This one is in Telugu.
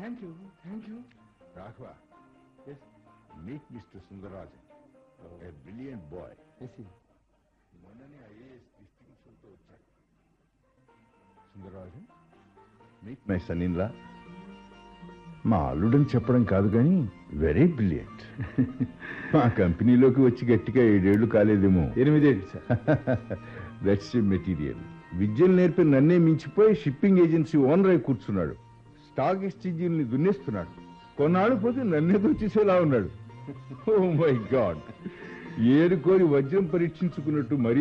thank you thank you Raghava meet mister Sundararajan a brilliant boy మొన్ననే ఐఏఎస్ డిస్టింక్షన్తో వచ్చాడు Sundararajan meet my son in law మా అల్లుడని చెప్పడం కాదు కానీ వెరీ బ్రిలియంట్ మా కంపెనీలోకి వచ్చి గట్టిగా ఏడేళ్లు కాలేదేమో ఎనిమిదేంటి సార్ దట్స్ మెటీరియల్ విద్యలు నేర్పి నన్నే మించిపోయి షిప్పింగ్ ఏజెన్సీ ఓనర్ అయి కూర్చున్నాడు స్టాక్ ఎక్స్చేంజీల్ని దున్నేస్తున్నాడు కొన్నాళ్ళు పోతే నన్నే దొచ్చేసేలా ఉన్నాడు ఓ మై గాడ్ ఏరుకోరి వజ్రం పరీక్షించుకున్నట్టు మరీ